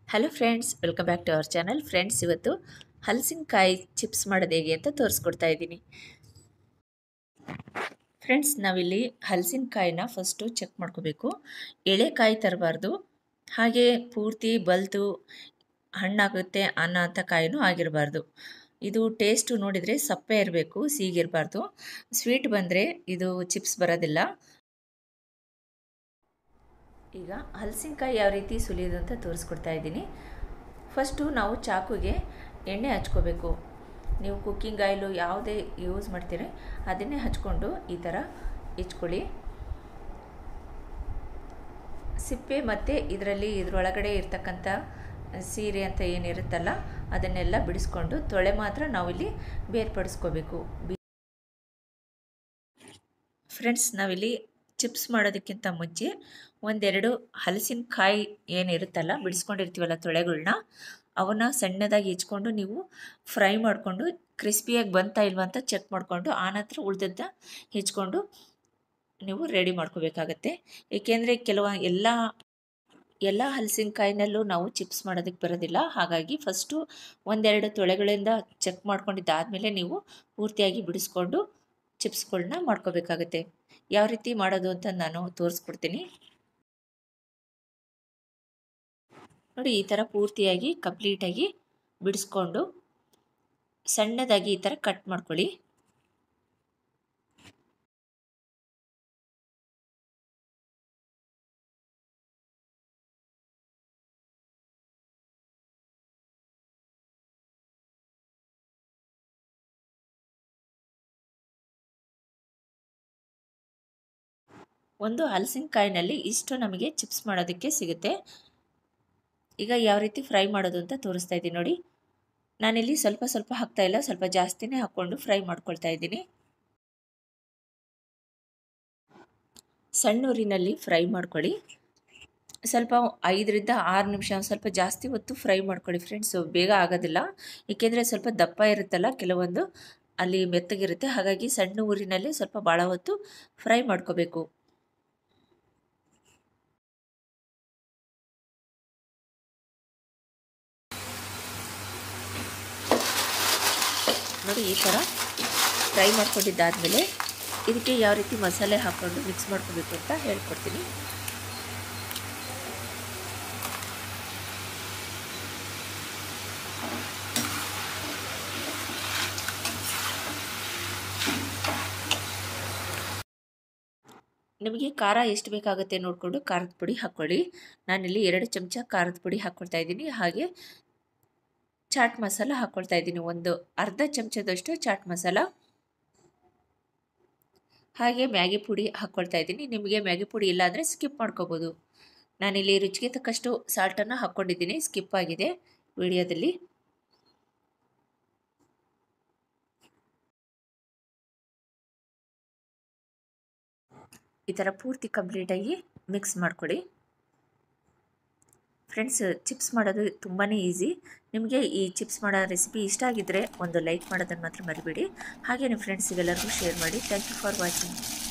hello friends welcome back to our channel friends ಇವತ್ತು ಹಲಸಿನಕಾಯಿ chips ಮಾಡೋದು ಹೇಗೆ ಅಂತ ತೋರಿಸ್ಕೊಡ್ತಾ ಇದ್ದೀನಿ ಫ್ರೆಂಡ್ಸ್ ನಾವಿಲ್ಲಿ ಹಲಸಿನಕಾಯಿನ ಫಸ್ಟು ಚೆಕ್ ಮಾಡ್ಕೋಬೇಕು ಎಳೆಕಾಯಿ ತರಬಾರ್ದು ಹಾಗೆ ಪೂರ್ತಿ ಬಲ್ತು ಹಣ್ಣಾಗುತ್ತೆ ಅನ್ನೋ ಅಂಥ ಕಾಯಿನೂ ಆಗಿರಬಾರ್ದು ಇದು ಟೇಸ್ಟು ನೋಡಿದರೆ ಸಪ್ಪೆ ಇರಬೇಕು ಸಿಹಿಗಿರಬಾರ್ದು ಸ್ವೀಟ್ ಬಂದರೆ ಇದು ಚಿಪ್ಸ್ ಬರೋದಿಲ್ಲ ಈಗ ಹಲಸಿನಕಾಯಿ ಯಾವ ರೀತಿ ಸುಲಿಯೋದು ಅಂತ ತೋರಿಸ್ಕೊಡ್ತಾ ಇದ್ದೀನಿ ಫಸ್ಟು ನಾವು ಚಾಕುಗೆ ಎಣ್ಣೆ ಹಚ್ಕೋಬೇಕು ನೀವು ಕುಕ್ಕಿಂಗ್ ಆಯಿಲು ಯಾವುದೇ ಯೂಸ್ ಮಾಡ್ತೀರಿ ಅದನ್ನೇ ಹಚ್ಕೊಂಡು ಈ ಥರ ಹೆಚ್ಕೊಳ್ಳಿ ಸಿಪ್ಪೆ ಮತ್ತು ಇದರಲ್ಲಿ ಇದರೊಳಗಡೆ ಇರ್ತಕ್ಕಂಥ ಸೀರೆ ಅಂತ ಏನಿರುತ್ತಲ್ಲ ಅದನ್ನೆಲ್ಲ ಬಿಡಿಸ್ಕೊಂಡು ತೊಳೆ ಮಾತ್ರ ನಾವಿಲ್ಲಿ ಬೇರ್ಪಡಿಸ್ಕೋಬೇಕು ಫ್ರೆಂಡ್ಸ್ ನಾವಿಲ್ಲಿ ಚಿಪ್ಸ್ ಮಾಡೋದಕ್ಕಿಂತ ಮುಂಚೆ ಒಂದೆರಡು ಹಲಸಿನಕಾಯಿ ಏನಿರುತ್ತಲ್ಲ ಬಿಡಿಸ್ಕೊಂಡಿರ್ತೀವಲ್ಲ ತೊಳೆಗಳನ್ನ ಅವನ್ನ ಸಣ್ಣದಾಗಿ ಹೆಚ್ಕೊಂಡು ನೀವು ಫ್ರೈ ಮಾಡಿಕೊಂಡು ಕ್ರಿಸ್ಪಿಯಾಗಿ ಬಂತಾ ಇಲ್ವಾ ಅಂತ ಚೆಕ್ ಮಾಡಿಕೊಂಡು ಆನಂತರ ಉಳಿದದ್ದ ಹೆಚ್ಕೊಂಡು ನೀವು ರೆಡಿ ಮಾಡ್ಕೋಬೇಕಾಗತ್ತೆ ಏಕೆಂದರೆ ಕೆಲವು ಎಲ್ಲ ಎಲ್ಲ ಹಲಸಿನಕಾಯಿನಲ್ಲೂ ನಾವು ಚಿಪ್ಸ್ ಮಾಡೋದಕ್ಕೆ ಬರೋದಿಲ್ಲ ಹಾಗಾಗಿ ಫಸ್ಟು ಒಂದೆರಡು ತೊಳೆಗಳಿಂದ ಚೆಕ್ ಮಾಡ್ಕೊಂಡಿದ್ದಾದಮೇಲೆ ನೀವು ಪೂರ್ತಿಯಾಗಿ ಬಿಡಿಸ್ಕೊಂಡು ಚಿಪ್ಸ್ಗಳನ್ನ ಮಾಡ್ಕೋಬೇಕಾಗತ್ತೆ ಯಾವ ರೀತಿ ಮಾಡೋದು ಅಂತ ನಾನು ತೋರಿಸ್ಕೊಡ್ತೀನಿ ನೋಡಿ ಈ ಥರ ಪೂರ್ತಿಯಾಗಿ ಕಂಪ್ಲೀಟಾಗಿ ಬಿಡಿಸ್ಕೊಂಡು ಸಣ್ಣದಾಗಿ ಈ ಥರ ಕಟ್ ಮಾಡ್ಕೊಳ್ಳಿ ಒಂದು ಹಲಸಿನಕಾಯಿನಲ್ಲಿ ಇಷ್ಟು ನಮಗೆ ಚಿಪ್ಸ್ ಮಾಡೋದಕ್ಕೆ ಸಿಗುತ್ತೆ ಈಗ ಯಾವ ರೀತಿ ಫ್ರೈ ಮಾಡೋದು ಅಂತ ತೋರಿಸ್ತಾ ಇದ್ದೀನಿ ನೋಡಿ ನಾನಿಲ್ಲಿ ಸ್ವಲ್ಪ ಸ್ವಲ್ಪ ಹಾಕ್ತಾ ಇಲ್ಲ ಸ್ವಲ್ಪ ಜಾಸ್ತಿನೇ ಹಾಕ್ಕೊಂಡು ಫ್ರೈ ಮಾಡ್ಕೊಳ್ತಾ ಇದ್ದೀನಿ ಸಣ್ಣ ಊರಿನಲ್ಲಿ ಫ್ರೈ ಮಾಡ್ಕೊಳ್ಳಿ ಸ್ವಲ್ಪ ಐದರಿಂದ ಆರು ನಿಮಿಷ ಸ್ವಲ್ಪ ಜಾಸ್ತಿ ಹೊತ್ತು ಫ್ರೈ ಮಾಡ್ಕೊಳ್ಳಿ ಫ್ರೆಂಡ್ಸ್ ಬೇಗ ಆಗೋದಿಲ್ಲ ಏಕೆಂದರೆ ಸ್ವಲ್ಪ ದಪ್ಪ ಇರುತ್ತಲ್ಲ ಕೆಲವೊಂದು ಅಲ್ಲಿ ಮೆತ್ತಗಿರುತ್ತೆ ಹಾಗಾಗಿ ಸಣ್ಣ ಊರಿನಲ್ಲಿ ಸ್ವಲ್ಪ ಭಾಳ ಹೊತ್ತು ಫ್ರೈ ಮಾಡ್ಕೋಬೇಕು ನೋಡಿ ಈ ಥರ ಫ್ರೈ ಮಾಡ್ಕೊಂಡಿದ್ದಾದಮೇಲೆ ಇದಕ್ಕೆ ಯಾವ ರೀತಿ ಮಸಾಲೆ ಹಾಕ್ಕೊಂಡು ಮಿಕ್ಸ್ ಮಾಡ್ಕೋಬೇಕು ಅಂತ ಹೇಳ್ಕೊಡ್ತೀನಿ ನಿಮಗೆ ಖಾರ ಎಷ್ಟು ಬೇಕಾಗುತ್ತೆ ನೋಡಿಕೊಂಡು ಖಾರದ ಪುಡಿ ಹಾಕ್ಕೊಳ್ಳಿ ನಾನಿಲ್ಲಿ ಎರಡು ಚಮಚ ಖಾರದ ಪುಡಿ ಹಾಕ್ಕೊಳ್ತಾ ಇದ್ದೀನಿ ಹಾಗೆ ಚಾಟ್ ಮಸಾಲ ಹಾಕ್ಕೊಳ್ತಾ ಇದ್ದೀನಿ ಒಂದು ಅರ್ಧ ಚಮಚದಷ್ಟು ಚಾಟ್ ಮಸಾಲ ಹಾಗೆ ಮ್ಯಾಗಿ ಪುಡಿ ಹಾಕ್ಕೊಳ್ತಾ ಇದ್ದೀನಿ ನಿಮಗೆ ಮ್ಯಾಗಿ ಪುಡಿ ಇಲ್ಲ ಅಂದರೆ ಸ್ಕಿಪ್ ಮಾಡ್ಕೋಬೋದು ನಾನಿಲ್ಲಿ ರುಚಿಗೆ ತಕ್ಕಷ್ಟು ಸಾಲ್ಟನ್ನು ಹಾಕ್ಕೊಂಡಿದ್ದೀನಿ ಸ್ಕಿಪ್ ಆಗಿದೆ ವಿಡಿಯೋದಲ್ಲಿ ಈ ಥರ ಪೂರ್ತಿ ಕಂಪ್ಲೀಟಾಗಿ ಮಿಕ್ಸ್ ಮಾಡಿಕೊಡಿ ಫ್ರೆಂಡ್ಸ್ ಚಿಪ್ಸ್ ಮಾಡೋದು ತುಂಬಾ ಈಸಿ ನಿಮಗೆ ಈ ಚಿಪ್ಸ್ ಮಾಡೋ ರೆಸಿಪಿ ಇಷ್ಟ ಆಗಿದ್ದರೆ ಒಂದು ಲೈಕ್ ಮಾಡೋದನ್ನು ಮಾತ್ರ ಮರಿಬೇಡಿ ಹಾಗೆ ನಿಮ್ಮ ಫ್ರೆಂಡ್ಸಿಗೆಲ್ಲರಿಗೂ ಶೇರ್ ಮಾಡಿ ಥ್ಯಾಂಕ್ ಯು ಫಾರ್ ವಾಚಿಂಗ್